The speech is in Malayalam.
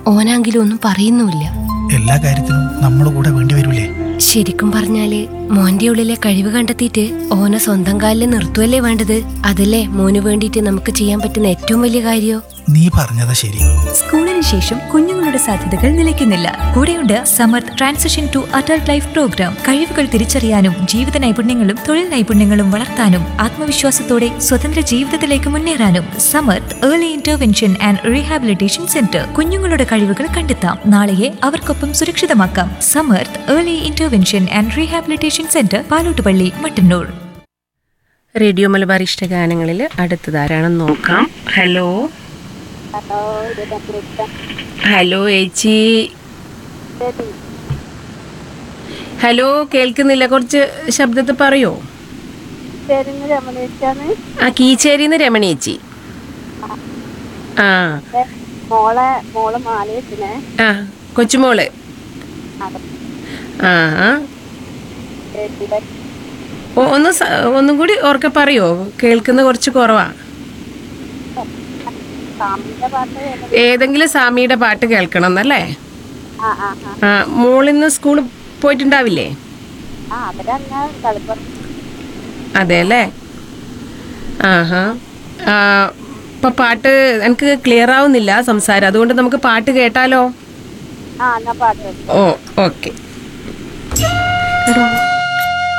ഓനാങ്കിലും ഒന്നും പറയുന്നുമില്ല എല്ലാ കാര്യത്തിനും നമ്മുടെ കൂടെ വേണ്ടി വരൂലേ ശരിക്കും പറഞ്ഞാല് മോന്റെ ഉള്ളിലെ കഴിവ് കണ്ടെത്തിയിട്ട് ഓനെ സ്വന്തം കാലിൽ നിർത്തുവല്ലേ വേണ്ടത് അതല്ലേ മോന് വേണ്ടിയിട്ട് നമുക്ക് ചെയ്യാൻ പറ്റുന്ന ഏറ്റവും വലിയ കാര്യോ നീ പറഞ്ഞതാ ശരി സ്കൂളിന് ശേഷം കുഞ്ഞുങ്ങളുടെ സാധ്യതകൾ നിലയ്ക്കുന്നില്ല കൂടെയുണ്ട് Samarth transition to adult life programme കഴിവുകൾ തിരിച്ചറിയാനും ജീവിത നൈപുണ്യങ്ങളും തൊഴിൽ നൈപുണ്യങ്ങളും വളർത്താനും ആത്മവിശ്വാസത്തോടെ സ്വതന്ത്ര ജീവിതത്തിലേക്ക് മുന്നേറാനും Samarth early intervention and rehabilitation centre കുഞ്ഞുങ്ങളുടെ കഴിവുകൾ കണ്ടെത്താം നാളെയെ അവർക്കൊപ്പം സുരക്ഷിതമാക്കാം Samarth early intervention and rehabilitation centre Palottupalli Mattannur radio Malabar ഇഷ്ടഗാനങ്ങളിൽ അടുത്തതാരാണെന്ന് നോക്കാം ഹലോ ഹലോ ചേച്ചി ഹലോ കേൾക്കുന്നില്ല കുറച്ച് ശബ്ദത്തിൽ പറയോ ചേരുന്ന രമണേച്ചാണ് ആ കീച്ചേരിന്ന് രമണി ചേച്ചി ആ മോളെ മോള് മാലയത്തിനെ ആ കൊച്ചുമോള് ആ ആ. ഓ, ഒന്ന് സ- ഒന്നും കൂടി ഓർക്കെ പറയോ കേൾക്കുന്ന കുറച്ച് കുറവാ സാമിന്റെ പാട്ട് ഏതെങ്കിലും സാമിയുടെ പാട്ട് കേൾക്കണം എന്നല്ലേ ആ ആ ആ ആ മോളിന്ന് സ്കൂളിൽ പോയിട്ടുണ്ടാവില്ലേ ആ അവരങ്ങ് കളിപ്പുറം അതെ അല്ലേ ആഹാ ആ, ഇപ്പൊ പാട്ട് എനിക്ക് ക്ലിയർ ആവുന്നില്ല സംസാരം അതുകൊണ്ട് നമുക്ക് പാട്ട് കേട്ടാലോ ആ എന്നാ പാട്ട് വെച്ചു ഓ ഓക്കെ